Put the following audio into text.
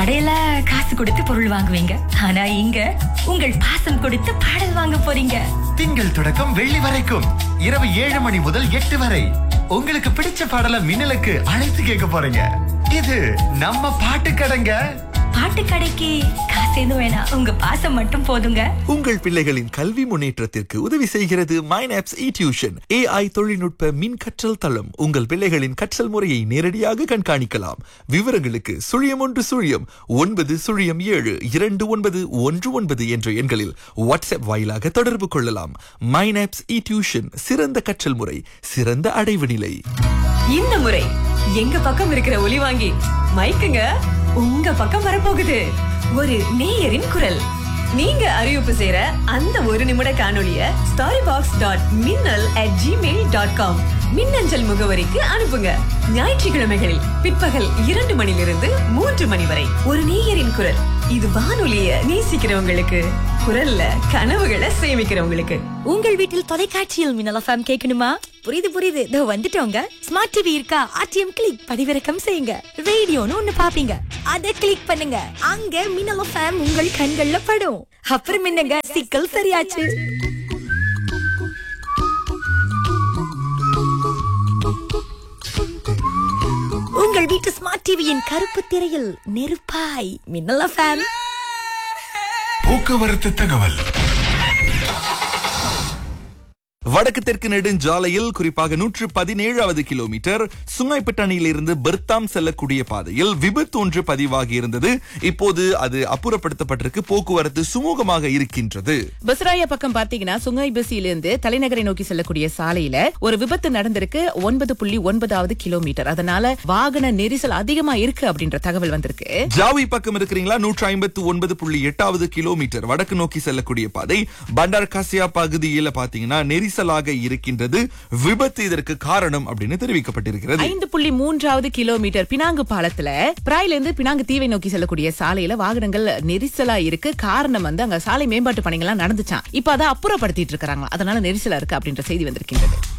கடையில காசு கொடுத்து பொருள் வாங்குவீங்க ஆனா இங்க உங்கள் பாசம் கொடுத்து பாடல் வாங்க போறீங்க திங்கள் தொடக்கம் வெள்ளி வரைக்கும் இரவு ஏழு மணி முதல் எட்டு வரை உங்களுக்கு பிடிச்ச பாடல மின்னலுக்கு அழைத்து கேட்க போறீங்க இது நம்ம பாட்டு கடைங்க பாட்டு கடைக்கு காசு எதுவும் வேணாம் உங்க பாசம் மட்டும் போதுங்க உங்கள் பிள்ளைகளின் கல்வி முன்னேற்றத்திற்கு உதவி செய்கிறது மைனாப்ஸ் இ டியூஷன் ஏஐ தொழில்நுட்ப மின் கற்றல் தளம் உங்கள் பிள்ளைகளின் கற்றல் முறையை நேரடியாக கண்காணிக்கலாம் விவரங்களுக்கு சுழியம் ஒன்று சுழியம் ஒன்பது சுழியம் ஏழு இரண்டு ஒன்பது ஒன்று ஒன்பது என்ற எண்களில் வாட்ஸ்அப் வாயிலாக தொடர்பு கொள்ளலாம் மைனாப்ஸ் இ டியூஷன் சிறந்த கற்றல் முறை சிறந்த அடைவு நிலை இந்த முறை எங்க பக்கம் இருக்கிற ஒலி வாங்கி மைக்குங்க உங்க பக்கம் வரப்போகுது ஒரு நேயரின் குரல் நீங்க அறிவிப்பு செய்யற அந்த ஒரு நிமிட காணொளிய ஸ்டாரி பாக்ஸ் டாட் மின்னல் அட் ஜிமெயில் டாட் காம் மின்னஞ்சல் முகவரிக்கு அனுப்புங்க ஞாயிற்றுக்கிழமைகளில் பிற்பகல் இரண்டு மணிலிருந்து மூன்று மணி வரை ஒரு நேயரின் குரல் இது வானொலிய நேசிக்கிறவங்களுக்கு குரல்ல கனவுகளை சேமிக்கிறவங்களுக்கு உங்கள் வீட்டில் தொலைக்காட்சியில் மின்னல் எஃப்எம் கேட்கணுமா புரியுது புரியுது இதோ வந்துட்டோங்க ஸ்மார்ட் டிவி இருக்கா ஆர்டிஎம் கிளிக் பதிவிறக்கம் செய்யுங்க ரேடியோன்னு ஒண்ணு பாப்பீங்க அத கிளிக் பண்ணுங்க அங்க மின்னல் எஃப்எம் உங்கள் கண்கள்ல படும் அப்புறம் என்னங்க சிக்கல் சரியாச்சு உங்கள் வீட்டு ஸ்மார்ட் டிவியின் கருப்பு திரையில் நெருப்பாய் மின்னல் எஃப்எம் போக்குவரத்து தகவல் வடக்கு தெற்கு நெடுஞ்சாலையில் குறிப்பாக நூற்று பதினேழாவது கிலோமீட்டர் சுங்கைப்பட்டணியிலிருந்து பெர்தாம் செல்லக்கூடிய பாதையில் விபத்து ஒன்று பதிவாகி இருந்தது இப்போது அது அப்புறப்படுத்தப்பட்டிருக்கு போக்குவரத்து சுமூகமாக இருக்கின்றது பஸ்ராயா பக்கம் பாத்தீங்கன்னா சுங்கை பசியிலிருந்து தலைநகரை நோக்கி செல்லக்கூடிய சாலையில ஒரு விபத்து நடந்திருக்கு ஒன்பது புள்ளி ஒன்பதாவது கிலோமீட்டர் அதனால வாகன நெரிசல் அதிகமா இருக்கு அப்படின்ற தகவல் வந்திருக்கு ஜாவி பக்கம் இருக்கிறீங்களா நூற்று ஐம்பத்து ஒன்பது புள்ளி எட்டாவது கிலோமீட்டர் வடக்கு நோக்கி செல்லக்கூடிய பாதை பண்டார் காசியா பகுதியில் பாத்தீங்கன்னா நெரிசலாக இருக்கின்றது விபத்து இதற்கு காரணம் அப்படின்னு தெரிவிக்கப்பட்டிருக்கிறது ஐந்து புள்ளி மூன்றாவது கிலோமீட்டர் பினாங்கு பாலத்துல பிராயில இருந்து பினாங்கு தீவை நோக்கி செல்லக்கூடிய சாலையில வாகனங்கள் நெரிசலா இருக்கு காரணம் வந்து அங்க சாலை மேம்பாட்டு பணிகள்லாம் நடந்துச்சான் இப்ப அதை அப்புறப்படுத்திட்டு இருக்காங்க அதனால நெரிசலா இருக்கு அப்படின்ற செய்தி வந்திருக்கின்றது